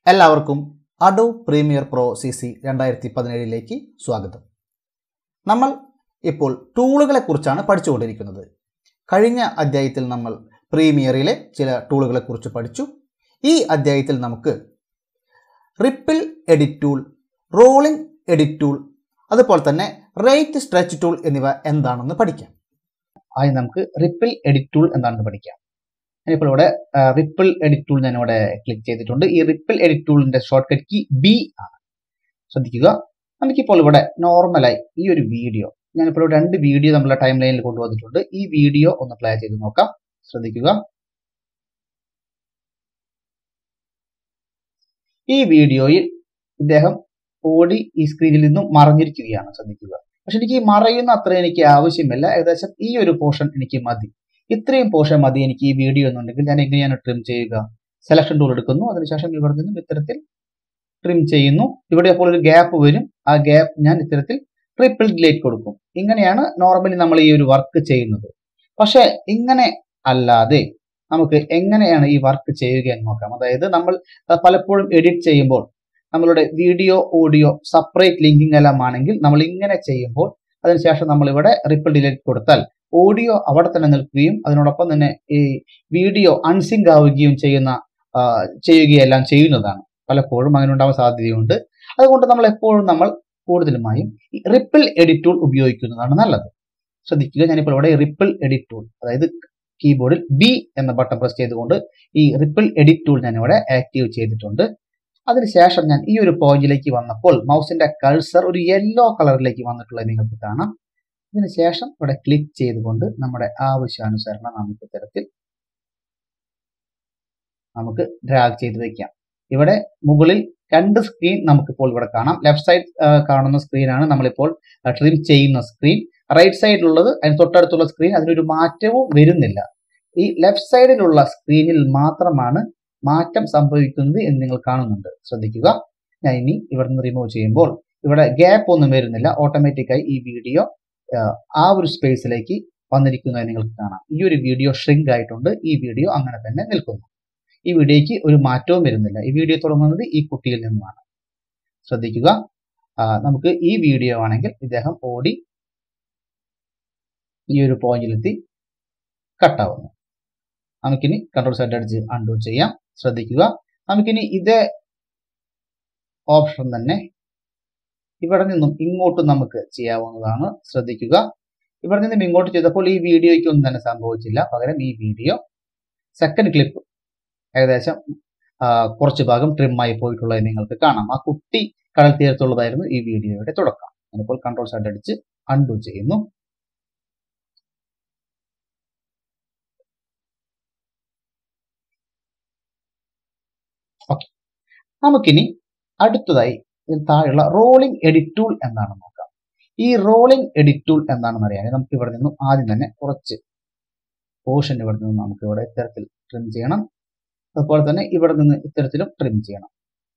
എല്ലാവർക്കും Adobe premiere pro C C രണ്ടായിരത്തി പതിനേഴിലേക്ക് സ്വാഗതം നമ്മൾ ഇപ്പോൾ ടൂളുകളെ കുറിച്ചാണ് പഠിച്ചുകൊണ്ടിരിക്കുന്നത് കഴിഞ്ഞ അധ്യായത്തിൽ നമ്മൾ പ്രീമിയറിലെ ചില ടൂളുകളെ കുറിച്ച് പഠിച്ചു ഈ അധ്യായത്തിൽ നമുക്ക് ripple edit tool rolling edit tool അതുപോലെ തന്നെ റേറ്റ് സ്ട്രെച്ച് ടൂൾ എന്നിവ എന്താണെന്ന് പഠിക്കാം ആദ്യം നമുക്ക് റിപ്പിൾ എഡിറ്റ് ടൂൾ എന്താണെന്ന് പഠിക്കാം ഞാനിപ്പോൾ ഇവിടെ റിപ്പിൾ എഡിറ്റ് ടൂൾ ഞാനിവിടെ ക്ലിക്ക് ചെയ്തിട്ടുണ്ട് ഈ റിപ്പിൾ എഡിറ്റ് ടൂളിന്റെ ഷോർട്ട് കട്ട് കീ ബി ആണ് ശ്രദ്ധിക്കുക നമുക്കിപ്പോൾ ഇവിടെ നോർമലായി ഈ ഒരു വീഡിയോ ഞാനിപ്പോൾ ഇവിടെ രണ്ട് വീഡിയോ നമ്മളെ ടൈം ലൈനിൽ കൊണ്ടുവന്നിട്ടുണ്ട് ഈ വീഡിയോ ഒന്ന് പ്ലേ ചെയ്ത് നോക്കാം ശ്രദ്ധിക്കുക ഈ വീഡിയോയിൽ ഇദ്ദേഹം ഓടി ഈ സ്ക്രീനിൽ നിന്നും മറഞ്ഞിരിക്കുകയാണ് ശ്രദ്ധിക്കുക പക്ഷെ എനിക്ക് ഈ മറയുന്ന അത്ര എനിക്ക് ആവശ്യമില്ല ഏകദേശം ഈ ഒരു പോർഷൻ എനിക്ക് മതി ഇത്രയും പോർഷൻ മതി എനിക്ക് ഈ വീഡിയോ എന്നുണ്ടെങ്കിൽ ഞാൻ എങ്ങനെയാണ് ട്രിം ചെയ്യുക സെലക്ഷൻ ടൂൾ എടുക്കുന്നു അതിനുശേഷം ഇവിടെ നിന്നും ഇത്തരത്തിൽ ട്രിം ചെയ്യുന്നു ഇവിടെ അപ്പോൾ ഒരു ഗ്യാപ്പ് വരും ആ ഗ്യാപ്പ് ഞാൻ ഇത്തരത്തിൽ ട്രിപ്പിൾ ഡിലേറ്റ് കൊടുക്കും ഇങ്ങനെയാണ് നോർമലി നമ്മൾ ഈ ഒരു വർക്ക് ചെയ്യുന്നത് പക്ഷെ ഇങ്ങനെ അല്ലാതെ നമുക്ക് എങ്ങനെയാണ് ഈ വർക്ക് ചെയ്യുക എന്ന് നോക്കാം അതായത് നമ്മൾ പലപ്പോഴും എഡിറ്റ് ചെയ്യുമ്പോൾ നമ്മളുടെ വീഡിയോ ഓഡിയോ സെപ്പറേറ്റ് ലിങ്കിങ് എല്ലാം ആണെങ്കിൽ നമ്മൾ ഇങ്ങനെ ചെയ്യുമ്പോൾ അതിനുശേഷം നമ്മൾ ഇവിടെ റിപ്പിൾ ഡിലേറ്റ് കൊടുത്താൽ ഓഡിയോ അവിടെ തന്നെ നിൽക്കുകയും അതിനോടൊപ്പം തന്നെ ഈ വീഡിയോ അൺസിങ്ക് ആവുകയും ചെയ്യുന്ന ചെയ്യുകയെല്ലാം ചെയ്യുന്നതാണ് പലപ്പോഴും അങ്ങനെ ഉണ്ടാവാൻ സാധ്യതയുണ്ട് അതുകൊണ്ട് നമ്മൾ എപ്പോഴും നമ്മൾ കൂടുതലുമായും റിപ്പിൾ എഡിറ്റ് ടൂൾ ഉപയോഗിക്കുന്നതാണ് നല്ലത് ശ്രദ്ധിക്കുക ഞാനിപ്പോൾ ഇവിടെ റിപ്പിൾ എഡിറ്റ് ടൂൾ അതായത് കീബോർഡിൽ ബി എന്ന ബട്ടൺ പ്രസ് ചെയ്തുകൊണ്ട് ഈ റിപ്പിൾ എഡിറ്റ് ടൂൾ ഞാൻ ഇവിടെ ആക്റ്റീവ് ചെയ്തിട്ടുണ്ട് അതിനുശേഷം ഞാൻ ഈ ഒരു പോയിന്റിലേക്ക് വന്നപ്പോൾ മൗസിന്റെ കൾസർ ഒരു യെല്ലോ കളറിലേക്ക് വന്നിട്ടുള്ളത് നിങ്ങൾക്ക് കാണാം ഇതിനുശേഷം ഇവിടെ ക്ലിക്ക് ചെയ്തുകൊണ്ട് നമ്മുടെ ആവശ്യാനുസരണം നമുക്ക് ഇത്തരത്തിൽ നമുക്ക് ഡ്രാഗ് ചെയ്ത് വെക്കാം ഇവിടെ മുകളിൽ രണ്ട് സ്ക്രീൻ നമുക്കിപ്പോൾ ഇവിടെ കാണാം ലെഫ്റ്റ് സൈഡ് കാണുന്ന സ്ക്രീനാണ് നമ്മളിപ്പോൾ ട്രിം ചെയ്യുന്ന സ്ക്രീൻ റൈറ്റ് സൈഡിലുള്ളത് അതിന് തൊട്ടടുത്തുള്ള സ്ക്രീൻ അതിനൊരു മാറ്റവും വരുന്നില്ല ഈ ലെഫ്റ്റ് സൈഡിലുള്ള സ്ക്രീനിൽ മാത്രമാണ് മാറ്റം സംഭവിക്കുന്നത് എന്ന് നിങ്ങൾ കാണുന്നുണ്ട് ശ്രദ്ധിക്കുക ഞാൻ ഇനി ഇവിടെ നിന്ന് റിമൂവ് ചെയ്യുമ്പോൾ ഇവിടെ ഗ്യാപ്പ് ഒന്നും വരുന്നില്ല ഓട്ടോമാറ്റിക്കായി ഈ വീഡിയോ ആ ഒരു സ്പേസിലേക്ക് വന്നിരിക്കുന്നത് നിങ്ങൾക്ക് കാണാം ഈ ഒരു വീഡിയോ ഷ്രിങ്ക് ആയിട്ടുണ്ട് ഈ വീഡിയോ അങ്ങനെ തന്നെ നിൽക്കുന്നു ഈ വീഡിയോയ്ക്ക് ഒരു മാറ്റവും വരുന്നില്ല ഈ വീഡിയോ തുടങ്ങുന്നത് ഈ കുട്ടിയിൽ നിന്നുമാണ് ശ്രദ്ധിക്കുക നമുക്ക് ഈ വീഡിയോ ആണെങ്കിൽ ഇദ്ദേഹം ഓടി ഈ ഒരു പോയിന്റിലെത്തി കട്ടാവുന്നു നമുക്കിനി കൺട്രോൾ സെറ്റ് അടിച്ച് അൺഡു ചെയ്യാം ശ്രദ്ധിക്കുക നമുക്കിനി ഇതേ ഓപ്ഷൻ തന്നെ ഇവിടെ നിന്നും ഇങ്ങോട്ട് നമുക്ക് ചെയ്യാവുന്നതാണ് ശ്രദ്ധിക്കുക ഇവിടെ നിന്നും ഇങ്ങോട്ട് ചെയ്തപ്പോൾ ഈ വീഡിയോയ്ക്ക് ഒന്നും തന്നെ സംഭവിച്ചില്ല പകരം ഈ വീഡിയോ സെക്കൻഡ് ക്ലിപ്പ് ഏകദേശം കുറച്ച് ഭാഗം ട്രിം ആയി പോയിട്ടുള്ളത് നിങ്ങൾക്ക് കാണാം ആ കുട്ടി കടൽ തീരത്തുള്ളതായിരുന്നു ഈ വീഡിയോയുടെ തുടക്കം ഞാനിപ്പോൾ കൺട്രോൾ സെറ്റ് അടിച്ച് അൺഡു ചെയ്യുന്നു ഓക്കെ നമുക്കിനി അടുത്തതായി താഴെയുള്ള റോളിംഗ് എഡിറ്റ് ടൂൾ എന്താണെന്ന് നോക്കാം ഈ റോളിംഗ് എഡിറ്റ് ടൂൾ എന്താണെന്ന് അറിയാൻ നമുക്ക് ഇവിടെ നിന്നും ആദ്യം തന്നെ കുറച്ച് പോർഷൻ ഇവിടെ നിന്ന് നമുക്ക് ഇവിടെ ഇത്തരത്തിൽ ട്രിം ചെയ്യണം അതുപോലെ തന്നെ ഇവിടെ നിന്ന് ഇത്തരത്തിലും ട്രിം ചെയ്യണം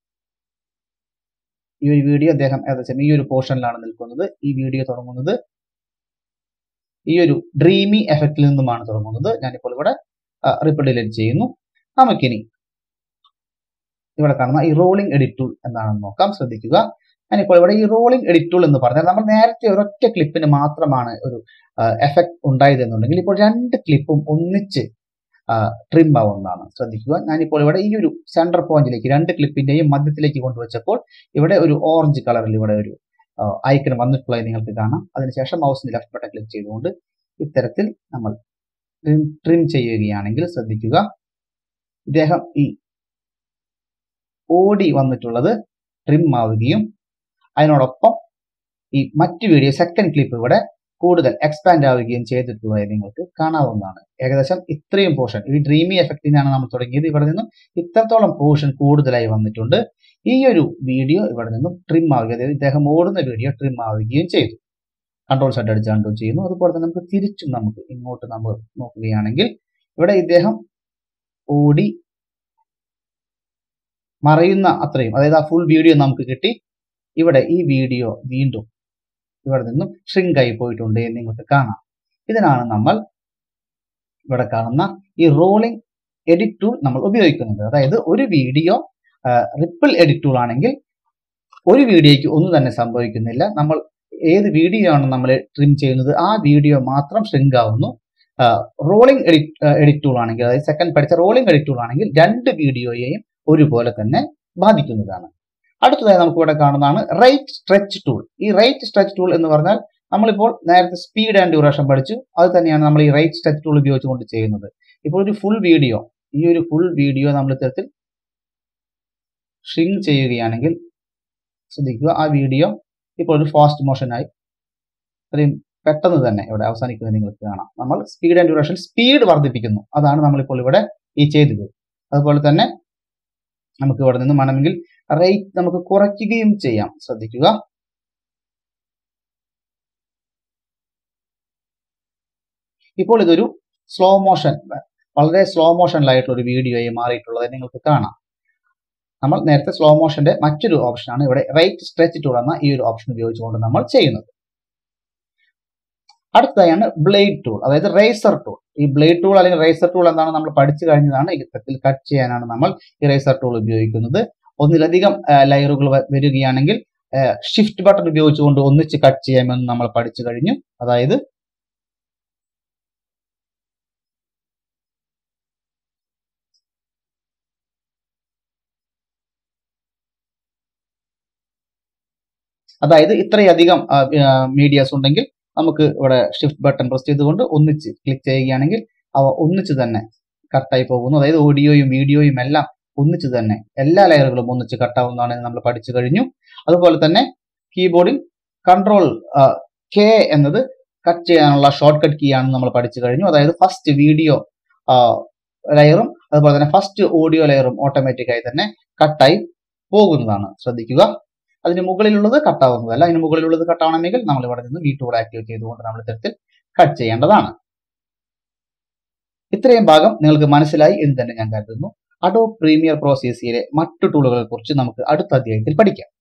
ഈ ഒരു വീഡിയോ അദ്ദേഹം ഏകദേശം ഈ ഒരു പോർഷനിലാണ് നിൽക്കുന്നത് ഈ വീഡിയോ തുടങ്ങുന്നത് ഈ ഒരു ഡ്രീമി എഫക്റ്റിൽ നിന്നുമാണ് തുടങ്ങുന്നത് ഞാനിപ്പോൾ ഇവിടെ റിപ്പിൾ ഡിലീറ്റ് ചെയ്യുന്നു നമുക്കിനി ഇവിടെ കാണുന്ന ഈ റോളിംഗ് എഡിറ്റ് ടൂൾ എന്താണെന്ന് നോക്കാം ശ്രദ്ധിക്കുക ഞാനിപ്പോൾ ഇവിടെ ഈ റോളിംഗ് എഡിറ്റ് ടൂൾ എന്ന് പറഞ്ഞാൽ നമ്മൾ നേരത്തെ ഒരൊറ്റ ക്ലിപ്പിന് മാത്രമാണ് ഒരു എഫക്ട് ഉണ്ടായത് എന്നുണ്ടെങ്കിൽ ഇപ്പോൾ രണ്ട് ക്ലിപ്പും ഒന്നിച്ച് ട്രിം ആവുന്നതാണ് ശ്രദ്ധിക്കുക ഞാനിപ്പോൾ ഇവിടെ ഈ ഒരു സെൻട്രൽ പോയിന്റിലേക്ക് രണ്ട് ക്ലിപ്പിന്റെയും മധ്യത്തിലേക്ക് കൊണ്ടുവച്ചപ്പോൾ ഇവിടെ ഒരു ഓറഞ്ച് കളറിൽ ഇവിടെ ഒരു ഐക്കൺ വന്നിട്ടുള്ളത് നിങ്ങൾക്ക് കാണാം അതിനുശേഷം മൗസിന്റെ ലെഫ്റ്റ് ബട്ടൺ ക്ലിക്ക് ചെയ്തുകൊണ്ട് ഇത്തരത്തിൽ നമ്മൾ ട്രിം ചെയ്യുകയാണെങ്കിൽ ശ്രദ്ധിക്കുക ഇദ്ദേഹം ഈ ഓടി വന്നിട്ടുള്ളത് ട്രിം ആവുകയും അതിനോടൊപ്പം ഈ മറ്റു വീഡിയോ സെക്കൻഡ് ക്ലിപ്പ് ഇവിടെ കൂടുതൽ എക്സ്പാൻഡ് ആവുകയും ചെയ്തിട്ടുള്ളത് നിങ്ങൾക്ക് കാണാവുന്നതാണ് ഏകദേശം ഇത്രയും പോർഷൻ ഈ ഡ്രീമി എഫക്റ്റിനാണ് നമ്മൾ തുടങ്ങിയത് ഇവിടെ നിന്നും ഇത്രത്തോളം പോർഷൻ കൂടുതലായി വന്നിട്ടുണ്ട് ഈ ഒരു വീഡിയോ ഇവിടെ നിന്നും ട്രിം ആവുക അതായത് ഇദ്ദേഹം ഓടുന്ന വീഡിയോ ട്രിം ആവുകയും ചെയ്തു കൺട്രോൾ സെറ്റ് അടിച്ച് കൺട്രോൾ ചെയ്യുന്നു അതുപോലെ തന്നെ നമുക്ക് തിരിച്ചും നമുക്ക് ഇങ്ങോട്ട് നമ്മൾ നോക്കുകയാണെങ്കിൽ ഇവിടെ ഇദ്ദേഹം ഓടി മറയുന്ന അത്രയും അതായത് ആ ഫുൾ വീഡിയോ നമുക്ക് കിട്ടി ഇവിടെ ഈ വീഡിയോ വീണ്ടും ഇവിടെ നിന്നും ഷ്രിങ്ക് ആയി പോയിട്ടുണ്ട് എന്ന് നിങ്ങൾക്ക് കാണാം ഇതിനാണ് നമ്മൾ ഇവിടെ കാണുന്ന ഈ റോളിംഗ് എഡിറ്റ് ടൂൾ നമ്മൾ ഉപയോഗിക്കുന്നത് അതായത് ഒരു വീഡിയോ റിപ്പിൾ എഡിറ്റ് ടൂൾ ആണെങ്കിൽ ഒരു വീഡിയോയ്ക്ക് ഒന്നും തന്നെ സംഭവിക്കുന്നില്ല നമ്മൾ ഏത് വീഡിയോ ആണ് നമ്മൾ ട്രിം ചെയ്യുന്നത് ആ വീഡിയോ മാത്രം ഷ്രിങ്ക് ആവുന്നു റോളിംഗ് എഡിറ്റ് എഡിറ്റ് ടൂൾ ആണെങ്കിൽ അതായത് സെക്കൻഡ് പഠിച്ച റോളിംഗ് എഡിറ്റ് ടൂൾ ആണെങ്കിൽ രണ്ട് വീഡിയോയെയും ഒരുപോലെ തന്നെ ബാധിക്കുന്നതാണ് അടുത്തതായി നമുക്ക് ഇവിടെ കാണുന്നതാണ് റൈറ്റ് സ്ട്രെച്ച് ടൂൾ ഈ റൈറ്റ് സ്ട്രെച്ച് ടൂൾ എന്ന് പറഞ്ഞാൽ നമ്മളിപ്പോൾ നേരത്തെ സ്പീഡ് ആൻഡ് ഡ്യൂറേഷൻ പഠിച്ചു അത് തന്നെയാണ് നമ്മൾ ഈ റൈറ്റ് സ്ട്രെച്ച് ടൂൾ ഉപയോഗിച്ചുകൊണ്ട് ചെയ്യുന്നത് ഇപ്പോൾ ഒരു ഫുൾ വീഡിയോ ഈ ഒരു ഫുൾ വീഡിയോ നമ്മൾ ഇത്തരത്തിൽ ഷ്രിങ്ക് ചെയ്യുകയാണെങ്കിൽ ശ്രദ്ധിക്കുക ആ വീഡിയോ ഇപ്പോൾ ഒരു ഫാസ്റ്റ് മോഷനായി അത്രയും പെട്ടെന്ന് തന്നെ ഇവിടെ അവസാനിക്കുന്നത് നിങ്ങൾക്ക് കാണാം നമ്മൾ സ്പീഡ് ആൻഡ് ഡ്യൂറേഷൻ സ്പീഡ് വർദ്ധിപ്പിക്കുന്നു അതാണ് നമ്മളിപ്പോൾ ഇവിടെ ഈ ചെയ്തത് അതുപോലെ തന്നെ നമുക്ക് ഇവിടെ നിന്ന് വേണമെങ്കിൽ റേറ്റ് നമുക്ക് കുറയ്ക്കുകയും ചെയ്യാം ശ്രദ്ധിക്കുക ഇപ്പോൾ ഇതൊരു സ്ലോ മോഷൻ വളരെ സ്ലോ മോഷനിലായിട്ടുള്ള ഒരു വീഡിയോയായി മാറിയിട്ടുള്ളത് നിങ്ങൾക്ക് കാണാം നമ്മൾ നേരത്തെ സ്ലോ മോഷന്റെ മറ്റൊരു ഓപ്ഷനാണ് ഇവിടെ റൈറ്റ് സ്ട്രെച്ച് ടൂൾ എന്ന ഈ ഒരു ഓപ്ഷൻ ഉപയോഗിച്ചുകൊണ്ട് നമ്മൾ ചെയ്യുന്നത് അടുത്തതായാണ് ബ്ലേഡ് ടൂൾ അതായത് റേസർ ടൂൾ ഈ ബ്ലേഡ് ടൂൾ അല്ലെങ്കിൽ റേസർ ടൂൾ എന്താണ് നമ്മൾ പഠിച്ചു കഴിഞ്ഞതാണ് ഇത്തരത്തിൽ കട്ട് ചെയ്യാനാണ് നമ്മൾ ഈ റേസർ ടൂൾ ഉപയോഗിക്കുന്നത് ഒന്നിലധികം ലയറുകൾ വരികയാണെങ്കിൽ ഷിഫ്റ്റ് ബട്ടൺ ഉപയോഗിച്ചുകൊണ്ട് ഒന്നിച്ച് കട്ട് ചെയ്യാമെന്ന് നമ്മൾ പഠിച്ചു കഴിഞ്ഞു അതായത് അതായത് ഇത്രയധികം മീഡിയാസ് ഉണ്ടെങ്കിൽ നമുക്ക് ഇവിടെ ഷിഫ്റ്റ് ബട്ടൺ പ്രസ് ചെയ്തുകൊണ്ട് ഒന്നിച്ച് ക്ലിക്ക് ചെയ്യുകയാണെങ്കിൽ അവ ഒന്നിച്ച് തന്നെ കട്ടായി പോകുന്നു അതായത് ഓഡിയോയും വീഡിയോയും എല്ലാം ഒന്നിച്ച് തന്നെ എല്ലാ ലെയറുകളും ഒന്നിച്ച് കട്ടാവുന്നതാണ് നമ്മൾ പഠിച്ചു കഴിഞ്ഞു അതുപോലെ തന്നെ കീബോർഡിൽ കൺട്രോൾ കെ എന്നത് കട്ട് ചെയ്യാനുള്ള ഷോർട്ട് കട്ട് കീ ആണെന്ന് നമ്മൾ പഠിച്ചു കഴിഞ്ഞു അതായത് ഫസ്റ്റ് വീഡിയോ ലെയറും അതുപോലെ തന്നെ ഫസ്റ്റ് ഓഡിയോ ലെയറും ഓട്ടോമാറ്റിക്കായി തന്നെ കട്ടായി പോകുന്നതാണ് ശ്രദ്ധിക്കുക അതിന് മുകളിലുള്ളത് കട്ടാവുന്നതല്ല അതിന് മുകളിലുള്ളത് കട്ടാവണമെങ്കിൽ നമ്മൾ ഇവിടെ നിന്ന് വി ടൂൾ ആക്ടിവേറ്റ് ചെയ്തുകൊണ്ട് നമ്മൾ ഇത്തരത്തിൽ കട്ട് ചെയ്യേണ്ടതാണ് ഇത്രയും ഭാഗം നിങ്ങൾക്ക് മനസ്സിലായി എന്ന് തന്നെ ഞാൻ കരുതുന്നു അഡോ പ്രീമിയർ പ്രോ സി സിയിലെ മറ്റു ടൂളുകളെ കുറിച്ച് നമുക്ക് അടുത്ത അധ്യായത്തിൽ പഠിക്കാം